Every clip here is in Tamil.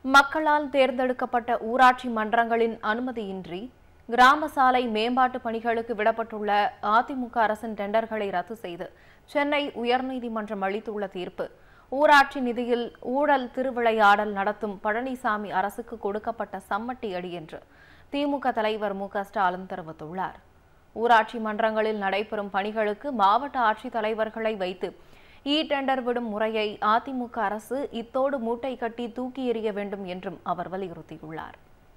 மக்களால் தேர்ந்தெடுக்கப்பட்ட ஊராட்சி மன்றங்களின் அனுமதியின்றி கிராம சாலை மேம்பாட்டு பணிகளுக்கு விடப்பட்டுள்ள அதிமுக அரசின் டெண்டர்களை ரத்து செய்து சென்னை உயர்நீதிமன்றம் அளித்துள்ள தீர்ப்பு ஊராட்சி நிதியில் ஊழல் திருவிளையாடல் நடத்தும் பழனிசாமி அரசுக்கு கொடுக்கப்பட்ட சம்மட்டி அடி என்று திமுக தலைவர் மு க ஸ்டாலின் தெரிவித்துள்ளார் ஊராட்சி மன்றங்களில் நடைபெறும் பணிகளுக்கு மாவட்ட ஆட்சித் தலைவர்களை வைத்து இ டெண்டர் விடும் முறையை அதிமுக அரசு இத்தோடு மூட்டை கட்டி தூக்கி எறிய வேண்டும் என்றும் அவர் வலியுறுத்தியுள்ளார்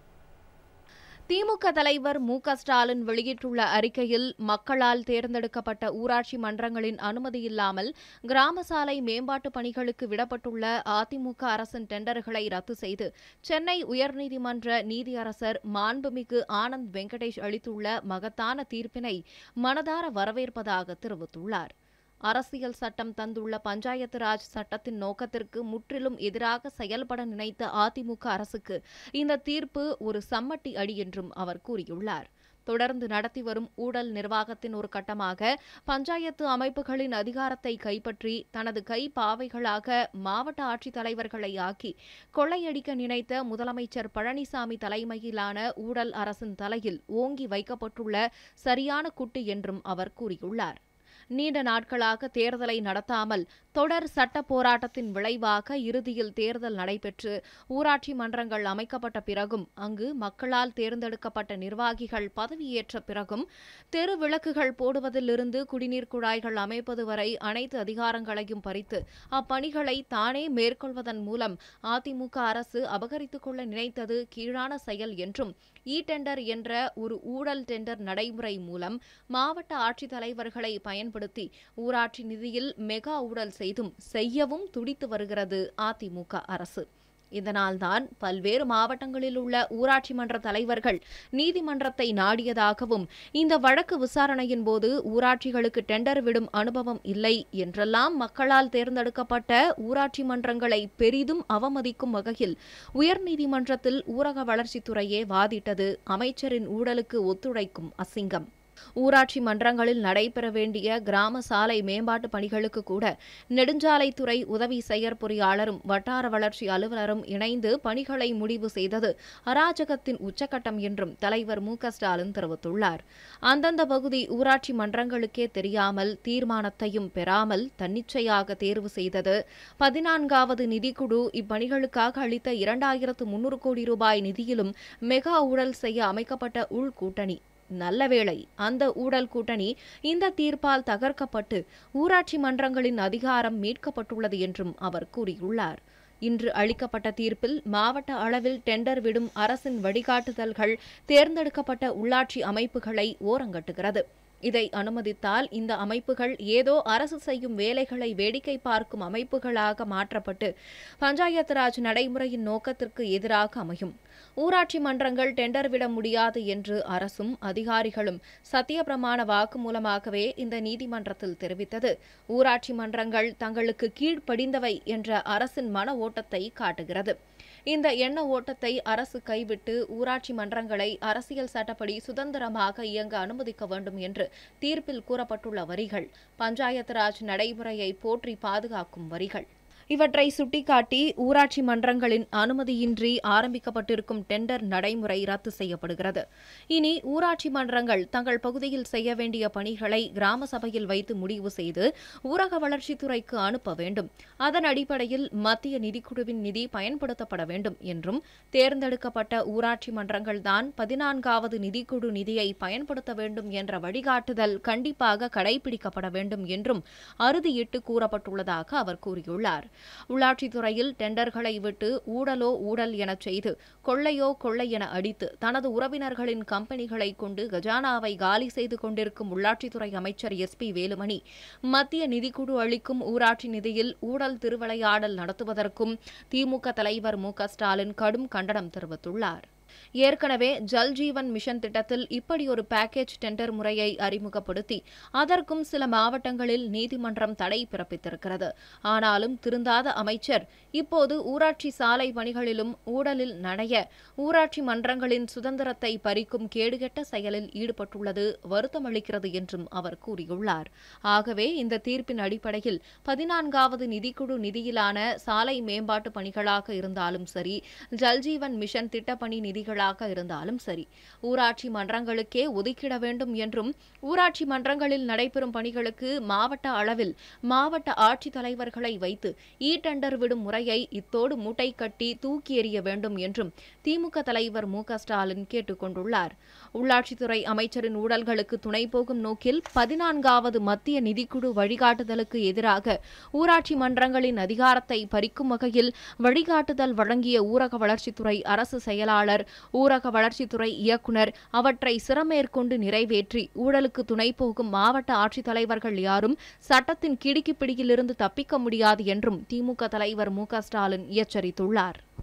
திமுக தலைவர் மு க ஸ்டாலின் வெளியிட்டுள்ள அறிக்கையில் மக்களால் தேர்ந்தெடுக்கப்பட்ட ஊராட்சி மன்றங்களின் அனுமதி இல்லாமல் கிராம சாலை மேம்பாட்டு பணிகளுக்கு விடப்பட்டுள்ள அதிமுக அரசின் டெண்டர்களை ரத்து செய்து சென்னை உயர்நீதிமன்ற நீதியரசர் மாண்புமிகு ஆனந்த் வெங்கடேஷ் அளித்துள்ள மகத்தான தீர்ப்பினை மனதார வரவேற்பதாக தெரிவித்துள்ளார் அரசியல் சட்டம் தந்துள்ள பஞ்சாயத்து ராஜ் சட்டத்தின் நோக்கத்திற்கு முற்றிலும் எதிராக செயல்பட நினைத்த அதிமுக அரசுக்கு இந்த தீர்ப்பு ஒரு சம்மட்டி அடி என்றும் அவர் கூறியுள்ளார் தொடர்ந்து நடத்தி வரும் ஊழல் நிர்வாகத்தின் ஒரு கட்டமாக பஞ்சாயத்து அமைப்புகளின் அதிகாரத்தை கைப்பற்றி தனது கை பாவைகளாக மாவட்ட ஆட்சித்தலைவர்களை ஆக்கி கொள்ளையடிக்க நினைத்த முதலமைச்சர் பழனிசாமி தலைமையிலான ஊழல் அரசின் தலையில் ஓங்கி வைக்கப்பட்டுள்ள சரியான குட்டு என்றும் அவர் கூறியுள்ளார் நீண்ட நாட்களாக தேர்தலை நடத்தாமல் தொடர் சட்ட போராட்டத்தின் விளைவாக இறுதியில் தேர்தல் நடைபெற்று ஊராட்சி மன்றங்கள் அமைக்கப்பட்ட பிறகும் அங்கு மக்களால் தேர்ந்தெடுக்கப்பட்ட நிர்வாகிகள் பதவியேற்ற பிறகும் தெரு விளக்குகள் போடுவதிலிருந்து குடிநீர் குழாய்கள் அமைப்பது வரை அனைத்து அதிகாரங்களையும் பறித்து அப்பணிகளை தானே மேற்கொள்வதன் மூலம் அதிமுக அரசு அபகரித்துக் கொள்ள நினைத்தது கீழான செயல் என்றும் இ டெண்டர் என்ற ஒரு ஊழல் டெண்டர் நடைமுறை மூலம் மாவட்ட ஆட்சித்தலைவர்களை பயன்படுத்தி ஊராட்சி நிதியில் மெகா ஊழல் செய்தும் செய்யவும் துடித்து வருகிறது அதிமுக அரசு இதனால்தான் பல்வேறு மாவட்டங்களில் உள்ள ஊராட்சி மன்ற தலைவர்கள் நீதிமன்றத்தை நாடியதாகவும் இந்த வழக்கு விசாரணையின் போது ஊராட்சிகளுக்கு டெண்டர் விடும் அனுபவம் இல்லை என்றெல்லாம் மக்களால் தேர்ந்தெடுக்கப்பட்ட ஊராட்சி மன்றங்களை பெரிதும் அவமதிக்கும் வகையில் உயர்நீதிமன்றத்தில் ஊரக வளர்ச்சித்துறையே வாதிட்டது அமைச்சரின் ஊழலுக்கு ஒத்துழைக்கும் அசிங்கம் ஊராட்சி மன்றங்களில் நடைபெற வேண்டிய கிராம சாலை மேம்பாட்டு பணிகளுக்கு கூட நெடுஞ்சாலைத்துறை உதவி செயற்பொறியாளரும் வட்டார வளர்ச்சி அலுவலரும் இணைந்து பணிகளை முடிவு செய்தது அராஜகத்தின் உச்சக்கட்டம் என்றும் தலைவர் மு க ஸ்டாலின் தெரிவித்துள்ளார் அந்தந்த பகுதி ஊராட்சி மன்றங்களுக்கே தெரியாமல் தீர்மானத்தையும் பெறாமல் தன்னிச்சையாக தேர்வு செய்தது பதினான்காவது நிதிக்குழு இப்பணிகளுக்காக அளித்த இரண்டாயிரத்து முன்னூறு கோடி ரூபாய் நிதியிலும் மெகா ஊழல் செய்ய அமைக்கப்பட்ட உள்கூட்டணி நல்லவேளை அந்த ஊழல் கூட்டணி இந்த தீர்ப்பால் தகர்க்கப்பட்டு ஊராட்சி மன்றங்களின் அதிகாரம் மீட்கப்பட்டுள்ளது என்றும் அவர் கூறியுள்ளார் இன்று அளிக்கப்பட்ட தீர்ப்பில் மாவட்ட அளவில் டெண்டர் விடும் அரசின் வழிகாட்டுதல்கள் தேர்ந்தெடுக்கப்பட்ட உள்ளாட்சி அமைப்புகளை ஓரங்கட்டுகிறது இதை அனுமதித்தால் இந்த அமைப்புகள் ஏதோ அரசு செய்யும் வேலைகளை வேடிக்கை பார்க்கும் அமைப்புகளாக மாற்றப்பட்டு பஞ்சாயத்து ராஜ் நடைமுறையின் நோக்கத்திற்கு எதிராக அமையும் ஊராட்சி மன்றங்கள் டெண்டர் விட முடியாது என்று அரசும் அதிகாரிகளும் சத்தியப்பிரமாண வாக்குமூலமாகவே இந்த நீதிமன்றத்தில் தெரிவித்தது ஊராட்சி மன்றங்கள் தங்களுக்கு கீழ்ப்படிந்தவை என்ற அரசின் மன ஓட்டத்தை காட்டுகிறது இந்த எண்ண ஓட்டத்தை அரசு கைவிட்டு ஊராட்சி மன்றங்களை அரசியல் சட்டப்படி சுதந்திரமாக இயங்க அனுமதிக்க வேண்டும் என்று தீர்ப்பில் கூறப்பட்டுள்ள வரிகள் பஞ்சாயத்து ராஜ் நடைமுறையை போற்றி பாதுகாக்கும் வரிகள் இவற்றை சுட்டிக்காட்டி ஊராட்சி மன்றங்களின் அனுமதியின்றி ஆரம்பிக்கப்பட்டிருக்கும் டெண்டர் நடைமுறை ரத்து செய்யப்படுகிறது இனி ஊராட்சி மன்றங்கள் தங்கள் பகுதியில் செய்ய வேண்டிய பணிகளை கிராம சபையில் வைத்து முடிவு செய்து ஊரக வளர்ச்சித்துறைக்கு அனுப்ப வேண்டும் அதன் அடிப்படையில் மத்திய நிதிக்குழுவின் நிதி பயன்படுத்தப்பட வேண்டும் என்றும் தேர்ந்தெடுக்கப்பட்ட ஊராட்சி மன்றங்கள்தான் பதினான்காவது நிதிக்குழு நிதியை பயன்படுத்த வேண்டும் என்ற வழிகாட்டுதல் கண்டிப்பாக கடைபிடிக்கப்பட வேண்டும் என்றும் அறுதியிட்டு கூறப்பட்டுள்ளதாக அவர் கூறியுள்ளார் உள்ளாட்சித்துறையில் டெண்டர்களை விட்டு ஊழலோ ஊழல் எனச் செய்து கொள்ளையோ கொள்ளை என அடித்து தனது உறவினர்களின் கம்பெனிகளை கொண்டு கஜானாவை காலி செய்து கொண்டிருக்கும் உள்ளாட்சித்துறை அமைச்சர் எஸ் பி வேலுமணி மத்திய நிதிக்குழு அளிக்கும் ஊராட்சி நிதியில் ஊழல் திருவிளையாடல் நடத்துவதற்கும் திமுக தலைவர் மு க ஸ்டாலின் கடும் கண்டனம் தெரிவித்துள்ளார் ஏற்கனவே ஜல் ஜீவன் மிஷன் திட்டத்தில் இப்படி ஒரு பேக்கேஜ் டெண்டர் முறையை அறிமுகப்படுத்தி அதற்கும் சில மாவட்டங்களில் நீதிமன்றம் தடை பிறப்பித்திருக்கிறது ஆனாலும் திருந்தாத அமைச்சர் இப்போது ஊராட்சி சாலை பணிகளிலும் ஊழலில் நடைய ஊராட்சி மன்றங்களின் சுதந்திரத்தை பறிக்கும் கேடுகெட்ட செயலில் ஈடுபட்டுள்ளது வருத்தமளிக்கிறது என்றும் அவர் கூறியுள்ளார் ஆகவே இந்த தீர்ப்பின் அடிப்படையில் பதினான்காவது நிதிக்குழு நிதியிலான சாலை மேம்பாட்டு பணிகளாக இருந்தாலும் சரி ஜல்ஜீவன் மிஷன் திட்டப்பணி நிதிகளாக இருந்தாலும் சரி ஊராட்சி மன்றங்களுக்கே ஒதுக்கிட வேண்டும் என்றும் ஊராட்சி மன்றங்களில் நடைபெறும் பணிகளுக்கு மாவட்ட அளவில் மாவட்ட ஆட்சித் தலைவர்களை வைத்து இ டெண்டர் விடும் முறையை இத்தோடு மூட்டை கட்டி தூக்கி எறிய வேண்டும் என்றும் திமுக தலைவர் மு க ஸ்டாலின் கேட்டுக் கொண்டுள்ளார் உள்ளாட்சித்துறை அமைச்சரின் ஊழல்களுக்கு துணை போகும் நோக்கில் பதினான்காவது மத்திய நிதிக்குழு வழிகாட்டுதலுக்கு எதிராக ஊராட்சி மன்றங்களின் அதிகாரத்தை பறிக்கும் வகையில் வழிகாட்டுதல் வழங்கிய ஊரக வளர்ச்சித்துறை அரசு செயலாளர் ஊரக வளர்ச்சித்துறை இயக்குநர் அவற்றை சிறமேற்கொண்டு நிறைவேற்றி ஊழலுக்கு துணை போகும் மாவட்ட ஆட்சித்தலைவர்கள் யாரும் சட்டத்தின் கிடுக்கிப்பிடியிலிருந்து தப்பிக்க முடியாது என்றும் திமுக தலைவர் மு க ஸ்டாலின் எச்சரித்துள்ளார்